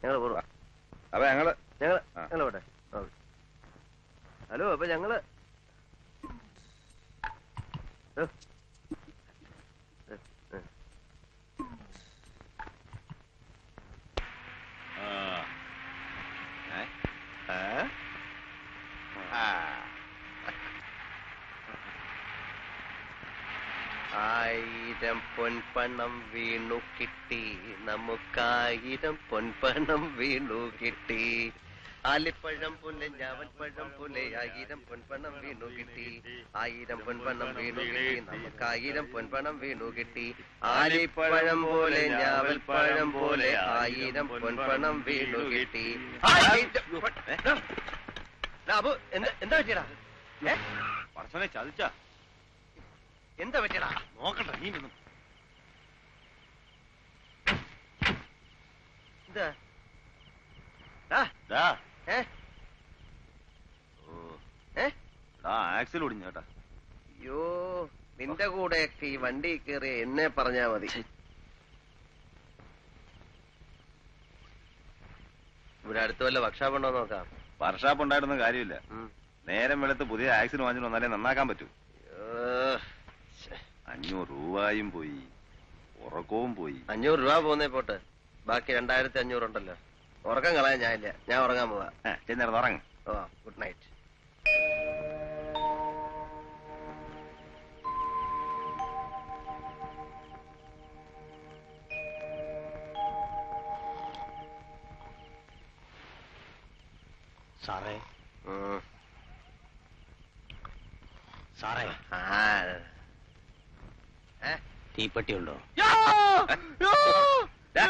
ഞങ്ങൾ പോവാ അപ്പൊ ഞങ്ങള് ഞങ്ങള് ആ. ഞങ്ങൾ പോട്ടെ ഓക്കെ. ഹലോ അപ്പൊ ഞങ്ങള് ഏ. ഏ, ഏ. ആയിരം പൊൻപണം വീണു കിട്ടി നമുക്കായിരം പൊൻപണം വീണു കിട്ടി ആലിപ്പഴം പുല്ലെ ഞാവൽപ്പഴം പുല്ലെ ആയിരം പൊൻപണം വീണു കിട്ടി ആയിരം പൊൻപണം വീണു കിട്ടി നമുക്കായിരം പൊൻപണം വീണു കിട്ടി ആലിപ്പഴം പോലെ ഞാവൽപ്പഴം പോലെ ആയിരം പൊൻപണം വീണു കിട്ടി ആയിരം പൊൻ- ഏ? ഡാ, അബു, എന്താ എന്താ പറ്റിയടാ ഏ? പറച്ചോനെ ചതിച്ചാ എന്താ പറ്റിയടാ നോക്കട്ടെ നീ നിന്ന്. എന്താ ഡാ, ദാ. ഏ ഓ, ഏ ദാ ആക്സിൽ ഒടിഞ്ഞു കേട്ടാ അയ്യോ നിന്റെ കൂടെയൊക്കെ ഈ വണ്ടി കയറി എന്നെ പറഞ്ഞാ മതി ഇവിടെ അടുത്ത് വല്ല വർക്ക്ഷോപ്പ് ഉണ്ടോ നോക്കാം വർഷാപ്പ് ഉണ്ടായിരുന്ന കാര്യമില്ല ഉം. നേരം വെളുത്ത് പുതിയ ആക്സിൽ വാങ്ങിച്ചു വന്നാലേ നന്നാക്കാൻ പറ്റൂ അയ്യോ, ശ്ശെ. അഞ്ഞൂറ് രൂപയും പോയി ഉറക്കവും പോയി അഞ്ഞൂറ് രൂപ പോന്നേ പോട്ടെ ബാക്കി രണ്ടായിരത്തി അഞ്ഞൂറുണ്ടല്ലോ ഉറക്കം കളയാൻ ഞാനില്ല ഞാൻ ഉറങ്ങാൻ പോവാ ആ, ചെന്നിരുന്ന് ഉറങ്ങ് ഓ ഗുഡ് നൈറ്റ് സാറേ ഉം. സാറേ ആ. ഏ? തീപ്പെട്ടി ഉണ്ടോ ദാ.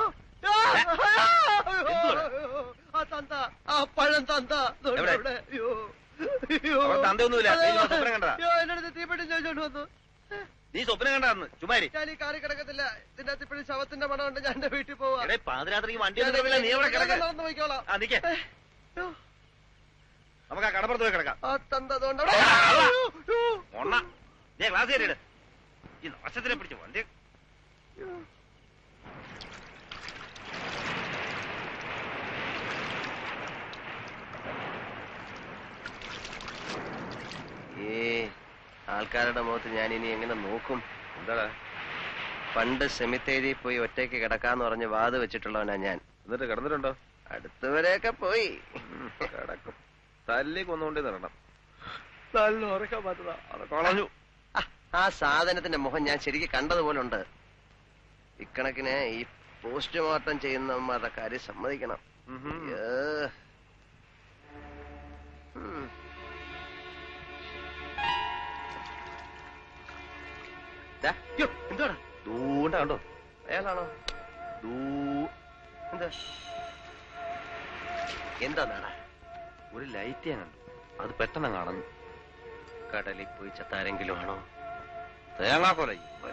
എന്തുവാ? ആ തന്ത ആ പഴം തന്ത ദോണ്ട് എവിടെ? ഇവിടെ. അയ്യോ. അയ്യോ. അവിടെ തന്തയൊന്നുമില്ല. നീ അതെ. സ്വപ്നം കണ്ടതാ? അയ്യോ, എന്റെ അടുത്ത് തീപ്പെട്ടി ചോദിച്ചോണ്ട് വന്നു നീ സ്വപ്നം കണ്ടാന്ന് ചുമ്മാരി ഞാൻ ഈ കാറി കിടക്കത്തില്ല ഇതിന്റെ അകത്ത് ഇപ്പോഴും ശവത്തിന്റെ മണം ഉണ്ട് ഞാൻ എന്റെ വീട്ടിൽ പോവാ എടേ പാതിരാത്രി വണ്ടി ഞാൻ ഒന്നും കിടക്കില്ല, നീ എവിടെ ഞാൻ കിടക്ക നടന്ന് പോയിക്കോളാം ആ നിക്കേ അയ്യോ. നമുക്ക് ആ കടപ്പുറത്ത് പോയി കിടക്കാം ആ തന്ത അതുകൊണ്ട് അവിടെ- ആ, അതാ. അയ്യോ, അയ്യോ. ഒണ്ണ നീ ക്ലാസ് കയറിയിട് ഈ നാശത്തിനെ പിടിച്ച് വണ്ടി ഏ ആൾക്കാരുടെ മുഖത്ത് ഞാൻ ഇനി എങ്ങനെ നോക്കും എന്താടാ പണ്ട് സെമിത്തേരി പോയി ഒറ്റയ്ക്ക് കിടക്കാന്ന് പറഞ്ഞ് വാത് വെച്ചിട്ടുള്ളവനാ ഞാൻ എന്നിട്ട് കിടന്നിട്ടുണ്ടോ അടുത്തവരെയൊക്കെ പോയി കിടക്കും തല്ലി കൊന്നുകൊണ്ടേ നടണം നല്ല ഉറക്കം വന്നതാ. കളഞ്ഞു ആ, ആ സാധനത്തിന്റെ മുഖം ഞാൻ ശരിക്കും കണ്ടതുപോലുണ്ട് ഇക്കണക്കിന് ഈ പോസ്റ്റ്മോർട്ടം ചെയ്യുന്നവന്മാരുടെ കാര്യം സമ്മതിക്കണം ഏ. ഉം. ദാ, യ്യോ, എന്തുവാടാ ദൂണ്ട കണ്ടോ അയാളാണോ ദൂ എന്താ എന്താ നാടാ ഒരു ലൈറ്റ് ഞാൻ കണ്ടു അത് പെട്ടെന്ന് കാണുന്നു കടലിൽ പോയി ചത്താരെങ്കിലും ആണോ തേങ്ങാക്കൊല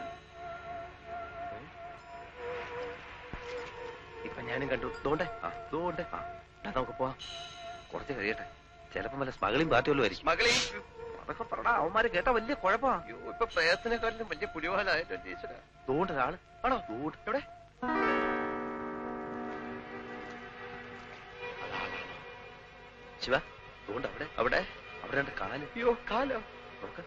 ഇപ്പൊ ഞാനും കണ്ടു തോണ്ടേ ആ. തോണ്ടേ ആ. ഡാ, നമുക്ക് പോവാം കുറച്ച് കഴിയട്ടെ ചിലപ്പം വല്ല സ്മഗളിംഗ് പാർട്ടി വല്ലതും ആയിരിക്കും മകളെ അതൊക്കെ പറടാ അവന്മാര് കേട്ടാ വലിയ കുഴപ്പമാ അയ്യോ, ഇപ്പൊ പ്രയത്നക്കാരിലും വലിയ പുലിവാലായിട്ടോ ടീച്ചറാ ദൂണ്ട ഒരാള് ആണോ ദൂണ്ട എവിടെ ശിവ ദൂണ്ട അവിടെ അവിടെ അവിടെ രണ്ട് കാല് അയ്യോ കാലോ നോക്ക്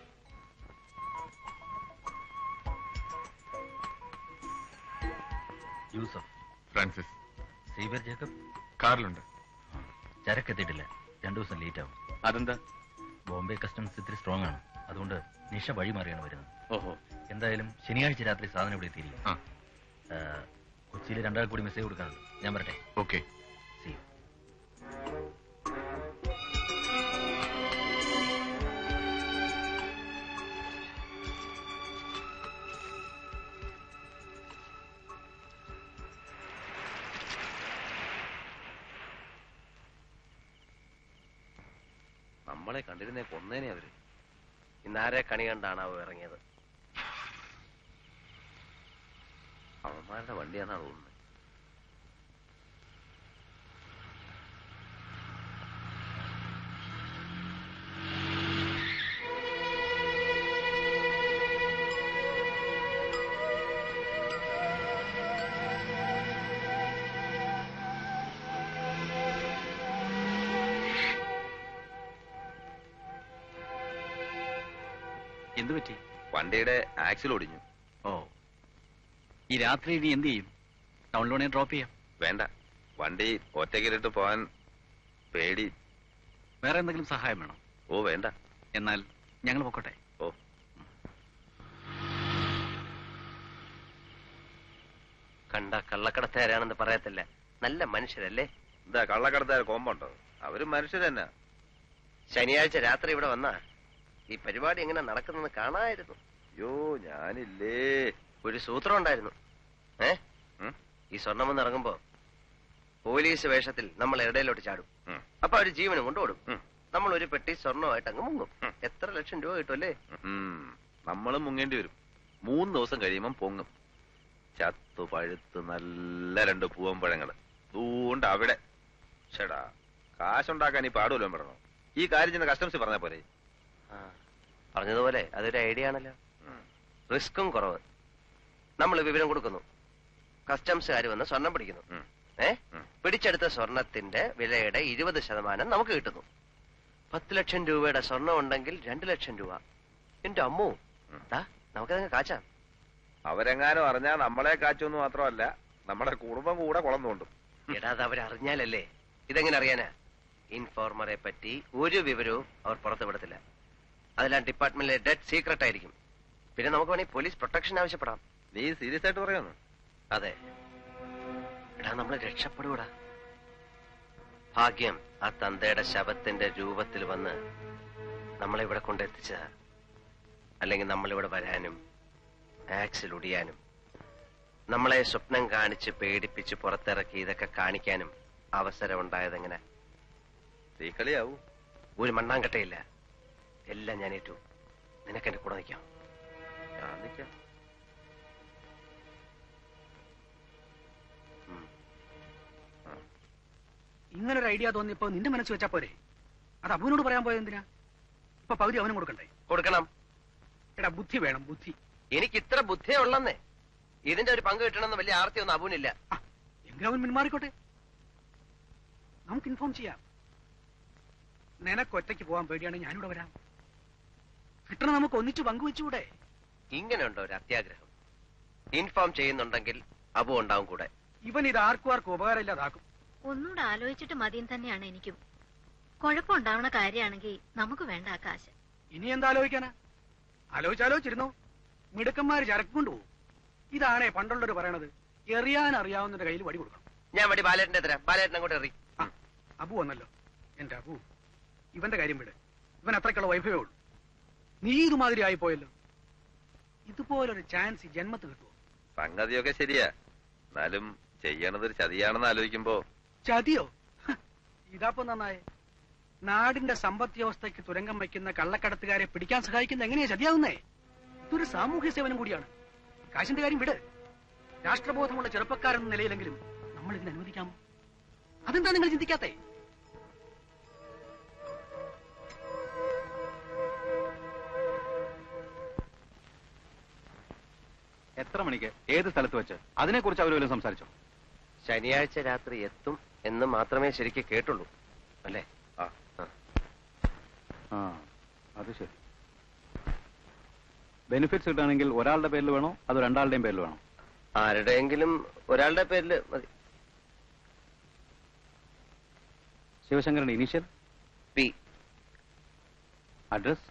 യൂസഫ് ഫ്രാൻസിസ് സീബർ ജേക്കബ് കാറിലുണ്ട് ചരക്കെത്തിയിട്ടില്ല രണ്ടു ദിവസം ലേറ്റ് ആവും അതെന്താ ബോംബെ കസ്റ്റംസ് ഇത്തിരി സ്ട്രോങ് ആണ് അതുകൊണ്ട് നിഷ വഴി മാറിയാണ് വരുന്നത് ഓഹോ എന്തായാലും ശനിയാഴ്ച രാത്രി സാധനം ഇവിടെ എത്തിയിരിക്കും ആ ആ, കൊച്ചിയിൽ രണ്ടാൾ കൂടി മെസ്സേജ് കൊടുക്കാനുണ്ട് ഞാൻ വരട്ടെ ഓക്കെ സി നമ്മളെ കണ്ടിരുന്നേ കൊന്നേനെ അവര് ഇന്നാരെ കണി കണ്ടാണാവോ ഇറങ്ങിയത് അവന്മാരുടെ വണ്ടിയാന്നാ തോന്നുന്നത് എന്തു പറ്റി വണ്ടിയുടെ ആക്സിൽ ഒടിഞ്ഞു ഓ ഈ രാത്രി ഇനി എന്ത് ചെയ്യും ടൗണിലോണെ ഡ്രോപ്പ് ചെയ്യാം വേണ്ട വണ്ടി ഒറ്റയ്ക്കിലിട്ട് പോകാൻ പേടി വേറെ എന്തെങ്കിലും സഹായം വേണം ഓ വേണ്ട എന്നാൽ ഞങ്ങൾ പൊക്കോട്ടെ ഓ കണ്ട കള്ളക്കടത്തുകാരാണെന്ന് പറയത്തില്ല നല്ല മനുഷ്യരല്ലേ എന്താ കള്ളക്കടത്താർ കോമ്പുണ്ടോ അവരും മനുഷ്യർ തന്നെ ശനിയാഴ്ച രാത്രി ഇവിടെ വന്നാ ഈ പരിപാടി എങ്ങനെ നടക്കുന്നെന്ന് കാണാമായിരുന്നു അയ്യോ ഞാനില്ലേ ഒരു സൂത്രം ഉണ്ടായിരുന്നു ഏ ഉം? ഈ സ്വർണം വന്ന് ഇറങ്ങുമ്പോ പോലീസ് വേഷത്തിൽ നമ്മൾ ഇടയിലോട്ട് ചാടും ഉം. അപ്പൊ അവര് ജീവനും കൊണ്ടുപോടും ഉം. നമ്മൾ ഒരു പെട്ടി സ്വർണമായിട്ട് അങ്ങ് മുങ്ങും ഉം. എത്ര ലക്ഷം രൂപ കിട്ടുമല്ലേ ഉം. നമ്മളും മുങ്ങേണ്ടി വരും മൂന്ന് ദിവസം കഴിയുമ്പം പൊങ്ങും ചത്തു പഴുത്ത് നല്ല രണ്ട് പൂവമ്പഴങ്ങള് ദൂണ്ട് അവിടെ ചേടാ കാശുണ്ടാക്കാൻ ഈ പാടുമല്ലോ പറയണോ ഈ കാര്യം ചെന്ന് കസ്റ്റംസ് പറഞ്ഞ പോലെ ആ, പറഞ്ഞതുപോലെ അതൊരു ഐഡിയ ആണല്ലോ റിസ്ക്കും കുറവ് നമ്മൾ വിവരം കൊടുക്കുന്നു കസ്റ്റംസുകാർ വന്ന് സ്വർണം പിടിക്കുന്നു ഉം. ഏ ഉം. പിടിച്ചെടുത്ത സ്വർണത്തിന്റെ വിലയുടെ ഇരുപത് ശതമാനം നമുക്ക് കിട്ടുന്നു പത്ത് ലക്ഷം രൂപയുടെ സ്വർണം ഉണ്ടെങ്കിൽ രണ്ട് ലക്ഷം രൂപ എന്റെ അമ്മു ഉം. ദാ നമുക്കതങ്ങ് കാച്ചാം അവരെങ്ങാനും അറിഞ്ഞാൽ നമ്മളെ കാച്ചൊന്നും മാത്രമല്ല നമ്മുടെ കുടുംബം കൂടെ കുളം തോണ്ടും എടാ അത് അവരറിഞ്ഞാലല്ലേ ഇതെങ്ങനെ അറിയാനാ ഇൻഫോർമറെ പറ്റി ഒരു വിവരവും അവർ പുറത്തു വിടത്തില്ല അതെല്ലാം ഡിപ്പാർട്ട്മെന്റിലെ ഡെഡ് സീക്രട്ട് ആയിരിക്കും പിന്നെ നമുക്ക് വേണമെങ്കിൽ പോലീസ് പ്രൊട്ടക്ഷൻ ആവശ്യപ്പെടാം നീ സീരിയസ് ആയിട്ട് പറയുന്നു അതെ എടാ നമ്മൾ രക്ഷപ്പെടൂടാ ഭാഗ്യം ആ തന്തയുടെ ശവത്തിന്റെ രൂപത്തിൽ വന്ന് നമ്മളെ ഇവിടെ കൊണ്ടെത്തിച്ചതാ അല്ലെങ്കിൽ നമ്മളിവിടെ വരാനും ആക്സിൽ ഒടിയാനും നമ്മളെ സ്വപ്നം കാണിച്ച് പേടിപ്പിച്ച് പുറത്തിറക്കി ഇതൊക്കെ കാണിക്കാനും അവസരം ഉണ്ടായതെങ്ങനെ തീക്കളിയാവൂ ഒരു മണ്ണാങ്കട്ടയില്ല എല്ലാം ഞാൻ ഏറ്റു നിനക്കെന്റെ കൂടെ നിൽക്കാം ഞാൻ നിൽക്കാം ഉം. ഇങ്ങനൊരു ഐഡിയ തോന്നിയപ്പോ നിന്റെ മനസ്സ് വെച്ചാ പോരെ അത് അബുവിനോട് പറയാൻ പോയത് എന്തിനാ ഇപ്പൊ പകുതി അവനും കൊടുക്കണ്ടേ കൊടുക്കണം എടാ ബുദ്ധി വേണം ബുദ്ധി എനിക്ക് ഇത്ര ബുദ്ധിയേ ഉള്ളന്നേ ഇതിന്റെ ഒരു പങ്ക് കിട്ടണമെന്ന് വലിയ ആർത്തിയൊന്നും അബുവിനില്ല ആ, എങ്കിലും അവൻ പിന്മാറിക്കോട്ടെ നമുക്ക് ഇൻഫോം ചെയ്യാം നിനക്ക് ഒറ്റയ്ക്ക് പോകാൻ പേടിയാണ് ഞാനിവിടെ വരാം കിട്ടണ നമുക്ക് ഒന്നിച്ച് പങ്കുവെച്ചുകൂടെ ഇങ്ങനെയുണ്ടോ ഒരു അത്യാഗ്രഹം ഇൻഫോം ചെയ്യുന്നുണ്ടെങ്കിൽ അബു ഉണ്ടാവും കൂടെ ഇവൻ ഇത് ആർക്കും ആർക്കും ഉപകാരമില്ലാതാക്കും ഒന്നുകൂടെ ആലോചിച്ചിട്ട് മതിയും തന്നെയാണ് എനിക്കും കുഴപ്പമുണ്ടാവണ കാര്യമാണെങ്കിൽ നമുക്ക് വേണ്ട ആ കാശ് ഇനി എന്താ ആലോചിക്കാനാ ആലോചിച്ചാലോചിച്ചിരുന്നോ മിടുക്കന്മാര് ചരക്ക് കൊണ്ടുപോകും ഇതാണേ പണ്ടുള്ളവർ പറയണത് എറിയാൻ അറിയാവുന്നതിന്റെ കയ്യിൽ വടി കൊടുക്കണം ഞാൻ വടി ബാലേട്ടന്റെ തരാം ബാലേട്ടൻ അങ്ങോട്ട് എറി ആ അബു വന്നല്ലോ എന്റെ അബു ഇവന്റെ കാര്യം വിട് ഇവൻ അത്രയ്ക്കുള്ള വൈഭവേ ഉള്ളൂ നീ ഇതുമാതിരി ആയിപ്പോയല്ലോ ഇതുപോലൊരു ചാൻസ് ഈ ജന്മത്ത് കിട്ടുമോ സംഗതിയൊക്കെ ശരിയാ എന്നാലും ചെയ്യണത് ഒരു ചതിയാണെന്ന് ആലോചിക്കുമ്പോ ചതിയോ ഹ, ഇതാപ്പോ നന്നായേ നാടിന്റെ സമ്പദ് വ്യവസ്ഥയ്ക്ക് തുരങ്കം വയ്ക്കുന്ന കള്ളക്കടത്തുകാരെ പിടിക്കാൻ സഹായിക്കുന്ന എങ്ങനെയാ ചതിയാവുന്നേ ഇതൊരു സാമൂഹ്യ സേവനം കൂടിയാണ് കാശിന്റെ കാര്യം വിട് രാഷ്ട്രബോധമുള്ള ചെറുപ്പക്കാരെന്ന നിലയിലെങ്കിലും നമ്മൾ ഇതിന് അനുവദിക്കാമോ അതെന്താ നിങ്ങൾ ചിന്തിക്കാത്തേ എത്ര മണിക്ക് ഏത് സ്ഥലത്ത് വെച്ച് അതിനെക്കുറിച്ച് അവർ വല്ലതും സംസാരിച്ചോ ശനിയാഴ്ച രാത്രി എത്തും എന്ന് മാത്രമേ ശരിക്ക് കേട്ടുള്ളൂ അല്ലേ ആ ആ അത് ശരി ബെനിഫിറ്റ്സ് കിട്ടുകയാണെങ്കിൽ ഒരാളുടെ പേരിൽ വേണോ അതോ രണ്ടാളുടെയും പേരിൽ വേണോ ആരുടെയെങ്കിലും ഒരാളുടെ പേരിൽ മതി ശിവശങ്കരന്റെ ഇനീഷ്യൽ പി അഡ്രസ്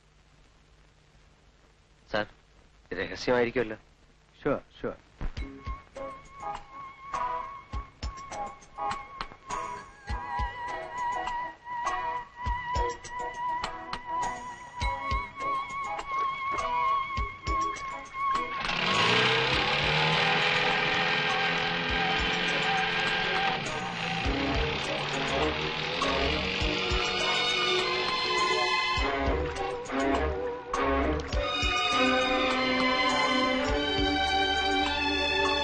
സാർ രഹസ്യമായിരിക്കുമല്ലോ ഷുവർ ഷുവർ ആ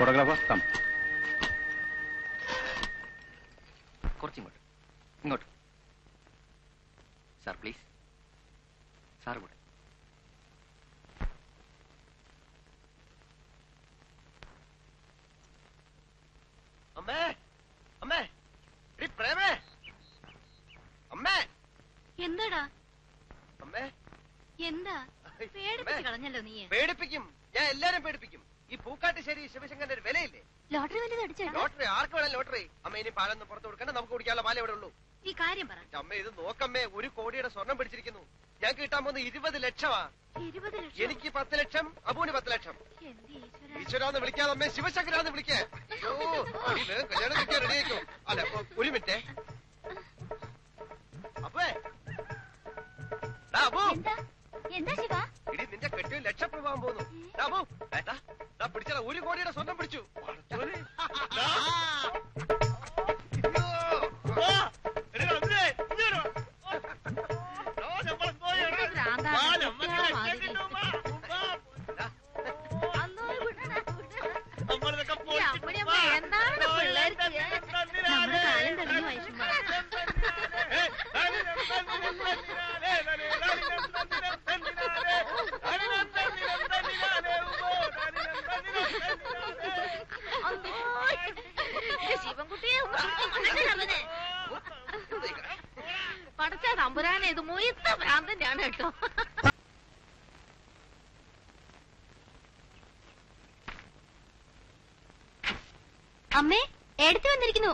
ഫോട്ടോഗ്രാഫർ കം കുറച്ചിങ്ങോട്ട് ഇങ്ങോട്ട് സാർ പ്ലീസ് സാർ കൂടെ അമ്മേ അമ്മേ എടി പ്രേമേ അമ്മേ എന്താടാ അമ്മേ എന്താ പേടിപ്പിച്ച് കളഞ്ഞല്ലോ നീ പേടിപ്പിക്കും ഞാൻ എല്ലാരും പേടിപ്പിക്കും ഈ പൂക്കാട്ടുശ്ശേരി ശിവശങ്കരന്റെ ഒരു വിലയില്ലേ ലോട്ടറി വല്ലതും അടിച്ചേട്ടാ ലോട്ടറി ആർക്ക് വേണം ലോട്ടറി അമ്മ ഇനി പാലൊന്നും പുറത്ത് കൊടുക്കണ്ട നമുക്ക് കുടിക്കാനുള്ള പാലേ ഇവിടെ ഉള്ളൂ നീ കാര്യം പറ അമ്മ ഇത് നോക്കമ്മേ ഒരു കോടിയുടെ സ്വർണം പിടിച്ചിരിക്കുന്നു ഞാൻ കിട്ടാൻ പോകുന്ന ഇരുപത് ലക്ഷമാ ഇരുപത് ലക്ഷം എനിക്ക് പത്ത് ലക്ഷം അബുവിന് പത്ത് ലക്ഷം എന്ത് ഈശ്വരാ. ഈശ്വരാന്ന് വിളിക്കാതെ അമ്മേ ശിവശങ്കരാന്ന് വിളിക്കേ അയ്യോ എടി, വേഗം കല്യാണം കഴിക്കാൻ റെഡി ആയിക്കോ അല്ല ഒ- ഒരു മിനിറ്റ് അപ്പേ ദാ, അബു എന്താ എന്താ ശിവ ഇടി നിന്റെ കെട്ടിയ ലക്ഷപ്രഭാവം പോകുന്നു ദാ, അബു ഏട്ടാ ദാ പിടിച്ചാ ഒരു കോടിയുടെ സ്വർണം പിടിച്ചു പടച്ചോനെ. ദാ. അയ്യോ. ആ, എടി, അതിനെ, ഇങ്ങോട്ട് വാ. ദാ, നമ്മള് പോയെടാ. എന്ത് ഭ്രാന്താണ്? വാ, നമ്മള് കുട്ടികളെ മാതിരി. കെട്ടിട്ടു, വാ, വാ. ദാ, അന്നോ, വിടടാ, വിടടാ. നമ്മളിതൊക്കെ ഈ പോയിട്ട് അമ്മടിയമ്മ എന്താണ് പിള്ളേർക്ക് നമ്മുടെ കാലം തെളിഞ്ഞു വയസ്സുമ്പോ ശിവൻകുട്ടിയെ പടച്ച തമ്പുരാനെ ഇത് മൊയ്ത്ത ഭ്രാന്തന്റെയാണ് കേട്ടോ അമ്മേ എടുത്തു വന്നിരിക്കുന്നു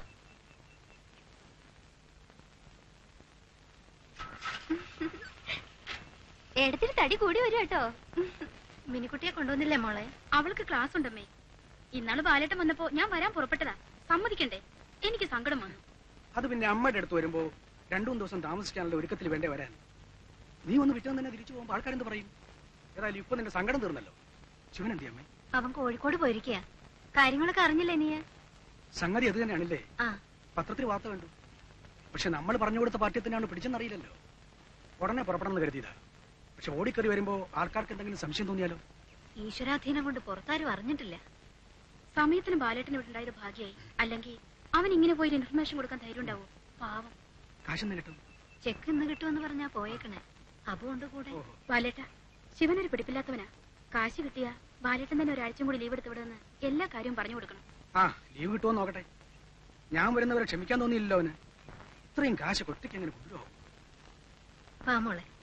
എടുത്തിട്ട് തടി കൂടി വരും കേട്ടോ മിനിക്കുട്ടിയെ കൊണ്ടുവന്നില്ലേ മോളെ അവൾക്ക് ക്ലാസ് ഉണ്ടമ്മേ ഇന്നാള് ബാലേട്ടൻ വന്നപ്പോ ഞാൻ വരാൻ പുറപ്പെട്ടതാ സമ്മതിക്കണ്ടേ എനിക്ക് സങ്കടം വന്നു അത് പിന്നെ അമ്മയുടെ അടുത്ത് വരുമ്പോ രണ്ടു മൂന്ന് ദിവസം താമസിക്കാനുള്ള ഒരുക്കത്തിൽ വേണ്ടേ വരാൻ നീ ഒന്ന് വിറ്റം തന്നെ തിരിച്ചു പോകുമ്പോ ആൾക്കാരെന്ത് പറയും ഏതായാലും ഇപ്പൊ നിന്റെ സങ്കടം തീർന്നല്ലോ ശിവൻ എന്തി അമ്മേ അവൻ കോഴിക്കോട് പോയിരിക്കുക കാര്യങ്ങളൊക്കെ അറിഞ്ഞില്ലേ നീ സംഗതി അത് തന്നെയാണല്ലേ ആ പത്രത്തിൽ വാർത്ത കണ്ടു പക്ഷെ നമ്മൾ പറഞ്ഞു കൊടുത്ത പാർട്ടി തന്നെയാണ് പിടിച്ചെന്നറിയില്ലല്ലോ ഉടനെ പുറപ്പെടണമെന്ന് കരുതിയതാ പക്ഷെ ഓടിക്കറി വരുമ്പോ ആൾക്കാർക്ക് എന്തെങ്കിലും സംശയം തോന്നിയാലോ ഈശ്വരാധീനം കൊണ്ട് പുറത്താരും അറിഞ്ഞിട്ടില്ല സമയത്തിന് ബാലേട്ടന് ഇവിടെ ഉണ്ടായത് ഭാഗ്യായി അല്ലെങ്കിൽ അവൻ ഇങ്ങനെ പോയി ഇൻഫർമേഷൻ കൊടുക്കാൻ ധൈര്യം ഉണ്ടാവോ പാവം കാശെന്ന് കിട്ടും ചെക്ക് ഇന്ന് കിട്ടുമെന്ന് പറഞ്ഞാ പോയേക്കണേ അതുകൊണ്ട് കൂടെ ഓഹോ ബാലേട്ട ശിവനൊരു പിടിപ്പില്ലാത്തവനാ കാശ് കിട്ടിയ ബാലേട്ടൻ തന്നെ ഒരാഴ്ചയും കൂടി ലീവ് എടുത്ത് വിടുമെന്ന് എല്ലാ കാര്യവും പറഞ്ഞു കൊടുക്കണം ആ ലീവ് കിട്ടുമോ നോക്കട്ടെ ഞാൻ വരുന്നവരെ ക്ഷമിക്കാൻ തോന്നിയില്ലല്ലോ അവന് ഇത്രയും കാശ് കൊട്ടിക്ക് എങ്ങനെ കൊണ്ടുപോകും വാ മോളെ